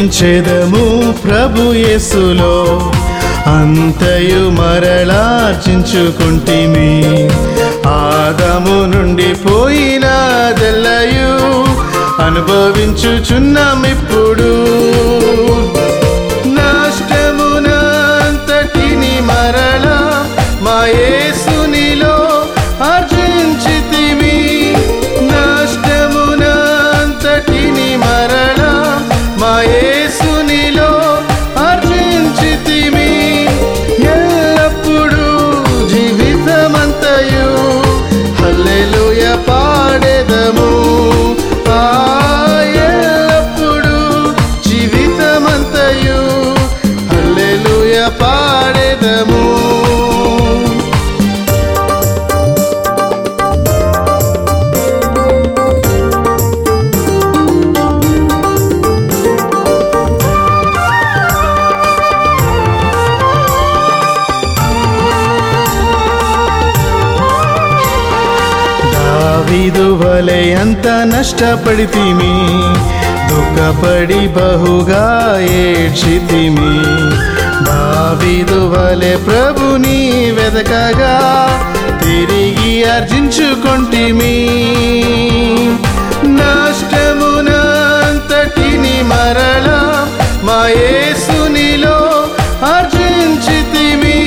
జీవించెదము ప్రభు యేసులో అంతయు మరలార్చించుకుంటిమి ఆదము నుండి పోయినదెల్లయు అనుభవించుచున్నామిప్పుడు నష్టమునంతటిని మరలా మా యేసునిలో ఆర్జించితిమి నష్టమునంతటిని మరలా మా యేసునిలో ఆర్జించితిమి ఎల్లప్పుడూ జీవితమంతయు హల్లెలూయ పాడెదము ఆ ఎల్లప్పుడూ జీవితమంతయు హల్లెలూయ పాడెదము దావీదు వలె అంత నష్టపడితిమి దుఃఖపడి బహుగా ఏడ్చితిమి దావీదు వలె ప్రభుని వెదకగా తిరిగి అర్జించుకొంటిమి నష్టమునంతటిని మరలా మా యేసునిలో ఆర్జించితిమి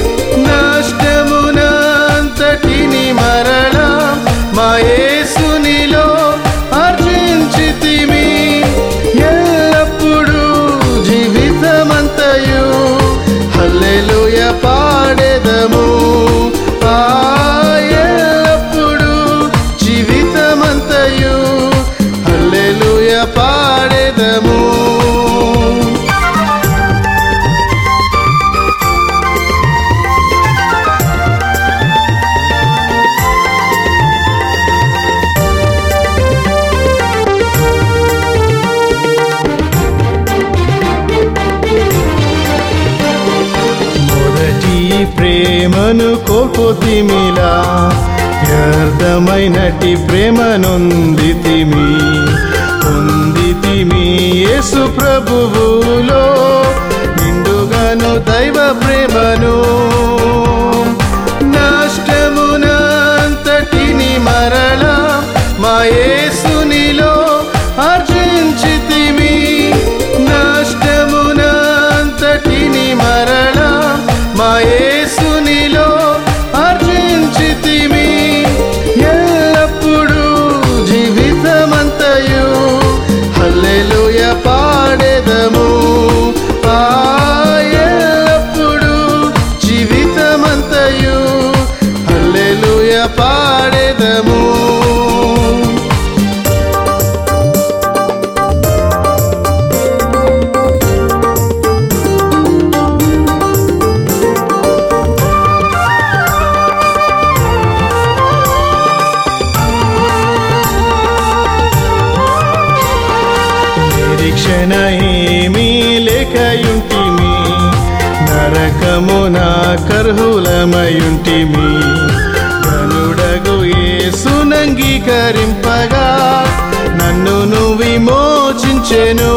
నష్టమునంతటిని మరలా మా యేసునిలో ఆర్జించితిమి ఎల్లప్పుడూ జీవితమంతయు హల్లెలూయ పాడెదము ఆ ఎల్లప్పుడూ జీవితమంతయు హల్లెలూయ పాడెదము మొదటి ప్రేమను కోల్పోతిమిలా వ్యర్థమైనటి ప్రేమనొందితిమి పొందితిమి యేసు ప్రభువులో నిండుగాను దైవ ప్రేమను నష్టమునంతటిని మరలా మా యేసునిలో ఆర్జించితిమి నష్టమునంతటిని మరలా మా యేసునిలో ఆర్జించితిమి ఎల్లప్పుడూ జీవితమంతయు హల్లెలూయ పాడెదము ఆ ఎల్లప్పుడూ జీవితమంతయు హల్లెలూయ పాడెదము నిరీక్షణ ఏమీ లేకయుంటిమి నరకమున కర్హులమయుంటిమి గనుడగు యేసునంగీకరింపగా నన్ను విమోచించెను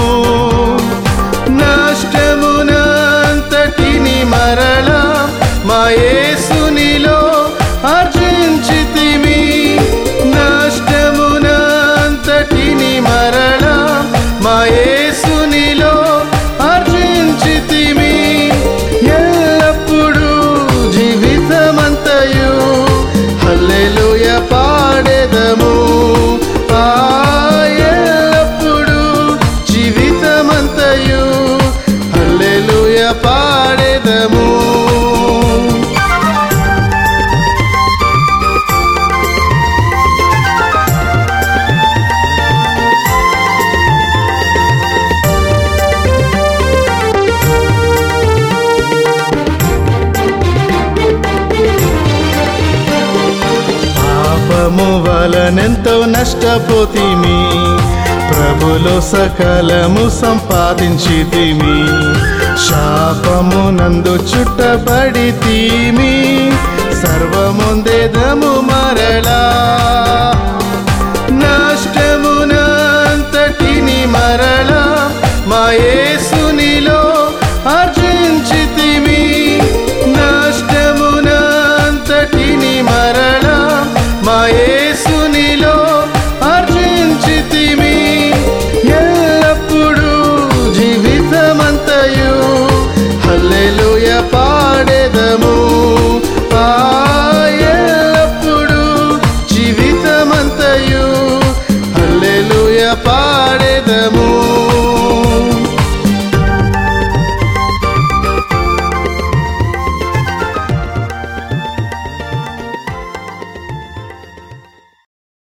నష్టమునంతటిని మరలా మా యేసునిలో ఆర్జించితిమి నష్టమునంతటిని మరలా మా యేసునిలో ఆర్జించితిమి ఎల్లప్పుడూ జీవితమంతయు హల్లెలూయ పాడెదము ఆ ఎల్లప్పుడూ జీవితమంతయు హల్లెలూయ పాడెదము పాపము వలనెంతో నష్టపోతిమి ప్రభులో సకలము సంపాదించితిమి శాపము నందు చుట్టబడి తీమి సర్వముందేదము మరలా నష్టమునంతటిని మరలా మా అంతయు హల్లెలూయ పాడే